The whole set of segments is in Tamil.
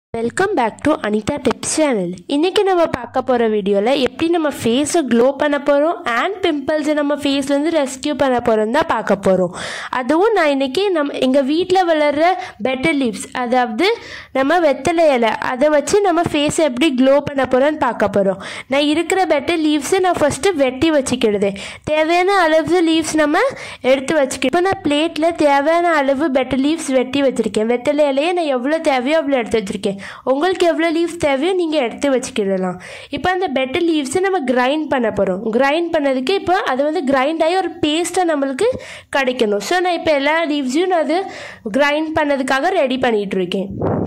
welcome back to Anitha tips channel இன்றைக்கி நம்ம பார்க்க போகிற வீடியோவில் எப்படி நம்ம ஃபேஸை க்ளோ பண்ண போகிறோம் அண்ட் பிம்பிள்ஸை நம்ம ஃபேஸ்லேருந்து ரெஸ்க்யூ பண்ண போகிறோம் தான் பார்க்க போகிறோம் அதுவும் நான் இன்றைக்கி நம்ம எங்கள் வீட்டில் வளர்கிற பெட்டர் லீவ்ஸ் அதாவது நம்ம வெத்தலை இலை அதை வச்சு நம்ம ஃபேஸை எப்படி க்ளோ பண்ண போகிறோன்னு பார்க்க போகிறோம் நான் இருக்கிற பெட்டர் லீவ்ஸை நான் ஃபஸ்ட்டு வெட்டி வச்சுக்கிடுது தேவையான அளவு லீவ்ஸ் நம்ம எடுத்து வச்சுக்கிட்டு இப்போ நான் பிளேட்டில் தேவையான அளவு பெட்டர் லீவ்ஸ் வெட்டி வச்சுருக்கேன் வெத்தலை இலையை நான் எவ்வளோ தேவையோ அவ்வளோ எடுத்து வச்சுருக்கேன் உங்களுக்கு எவ்வளோ லீவ்ஸ் தேவையோ நீங்கள் எடுத்து வச்சுக்கிடலாம் இப்போ அந்த பெட்டர் லீவ்ஸை நம்ம கிரைண்ட் பண்ண போகிறோம் கிரைண்ட் பண்ணதுக்கு இப்போ அது வந்து கிரைண்ட் ஆகி ஒரு பேஸ்ட்டாக நம்மளுக்கு கிடைக்கணும் ஸோ நான் இப்போ எல்லா லீவ்ஸையும் நான் அது கிரைண்ட் பண்ணதுக்காக ரெடி பண்ணிகிட்டு இருக்கேன்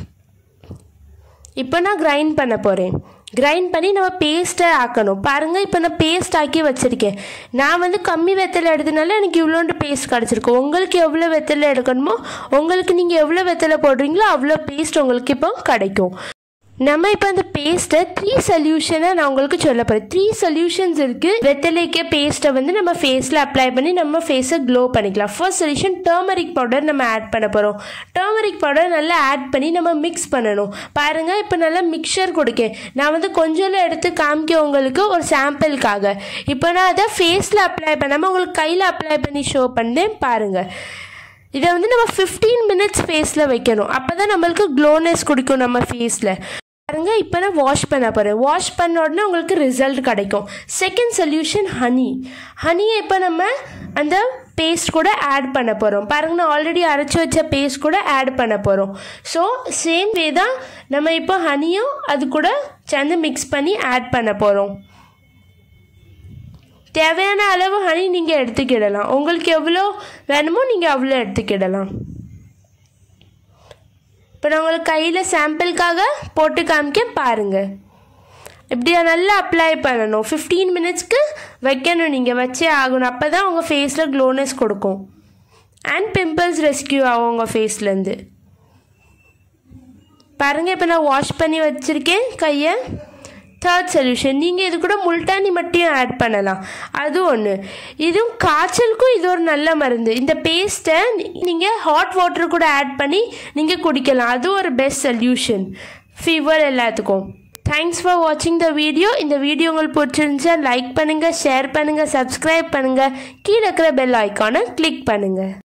இப்போ நான் கிரைண்ட் பண்ண போகிறேன் கிரைண்ட் பண்ணி நம்ம பேஸ்ட்டை ஆக்கணும் பாருங்கள் இப்போ நான் பேஸ்ட் ஆக்கி வச்சுருக்கேன் நான் வந்து கம்மி வெத்தலை எடுத்தனால எனக்கு இவ்வளோண்டு பேஸ்ட் கிடச்சிருக்கு உங்களுக்கு எவ்வளோ வெத்தலை எடுக்கணுமோ உங்களுக்கு நீங்கள் எவ்வளோ வெத்தலை போடுறீங்களோ அவ்வளோ பேஸ்ட் உங்களுக்கு இப்போ கிடைக்கும் நம்ம இப்போ அந்த பேஸ்ட்டை த்ரீ சொல்யூஷனை நான் உங்களுக்கு சொல்ல போகிறேன் த்ரீ சொல்யூஷன்ஸ் இருக்குது வெத்தலைக்கு பேஸ்ட்டை வந்து நம்ம ஃபேஸில் அப்ளை பண்ணி நம்ம ஃபேஸை க்ளோ பண்ணிக்கலாம் ஃபர்ஸ்ட் சொல்யூஷன் டர்மரிக் பவுடர் நம்ம ஆட் பண்ண போகிறோம் டர்மரிக் பவுடர் நல்லா ஆட் பண்ணி நம்ம மிக்ஸ் பண்ணணும் பாருங்கள் இப்போ நல்லா மிக்சர் கொடுக்கேன் நான் வந்து கொஞ்சம் எடுத்து காமிக்க உங்களுக்கு ஒரு சாம்பிளுக்காக இப்போ நான் அதை ஃபேஸில் அப்ளை பண்ணாமல் உங்களுக்கு கையில் அப்ளை பண்ணி ஷோ பண்ணேன் பாருங்கள் இதை வந்து நம்ம ஃபிஃப்டீன் மினிட்ஸ் ஃபேஸில் வைக்கணும் அப்போ தான் நம்மளுக்கு க்ளோனஸ் கொடுக்கும் நம்ம ஃபேஸில் பாருங்க இப்போ நான் வாஷ் பண்ண போகிறேன் வாஷ் பண்ண உடனே உங்களுக்கு ரிசல்ட் கிடைக்கும் செகண்ட் சொல்யூஷன் ஹனி ஹனியை இப்போ நம்ம அந்த பேஸ்ட் கூட ஆட் பண்ண போகிறோம் பாருங்க நான் ஆல்ரெடி அரைச்சி வச்ச பேஸ்ட் கூட ஆட் பண்ண போகிறோம் ஸோ சேம் வே தான் நம்ம இப்போ ஹனியும் அது கூட சேர்ந்து மிக்ஸ் பண்ணி ஆட் பண்ண போகிறோம் தேவையான அளவு ஹனி நீங்கள் எடுத்துக்கிடலாம் உங்களுக்கு எவ்வளோ வேணுமோ நீங்கள் அவ்வளோ எடுத்துக்கிடலாம் இப்போ நான் உங்களுக்கு கையில் சாம்பிளுக்காக போட்டு காமிக்க பாருங்கள் இப்படி நல்லா அப்ளை பண்ணணும் ஃபிஃப்டீன் மினிட்ஸ்க்கு வைக்கணும் நீங்கள் வச்சே ஆகணும் அப்போ தான் உங்கள் ஃபேஸில் க்ளோனஸ் கொடுக்கும் அண்ட் பிம்பிள்ஸ் ரெஸ்கியூ ஆகும் உங்கள் ஃபேஸ்லேருந்து பாருங்கள் இப்போ நான் வாஷ் பண்ணி வச்சுருக்கேன் கையை தேர்ட் சொல்யூஷன் நீங்கள் இது கூட முல்டானி மட்டும் ஆட் பண்ணலாம் அது ஒன்று இதுவும் காய்ச்சலுக்கும் இது ஒரு நல்ல மருந்து இந்த பேஸ்ட்டை நீங்கள் ஹாட் வாட்டர் கூட ஆட் பண்ணி நீங்கள் குடிக்கலாம் அது ஒரு பெஸ்ட் சொல்யூஷன் ஃபீவர் எல்லாத்துக்கும் தேங்க்ஸ் ஃபார் வாட்சிங் த வீடியோ இந்த வீடியோ உங்களுக்கு பிடிச்சிருந்துச்சா லைக் பண்ணுங்கள் ஷேர் பண்ணுங்கள் சப்ஸ்கிரைப் பண்ணுங்கள் கீழே இருக்கிற பெல் ஐக்கானை கிளிக் பண்ணுங்கள்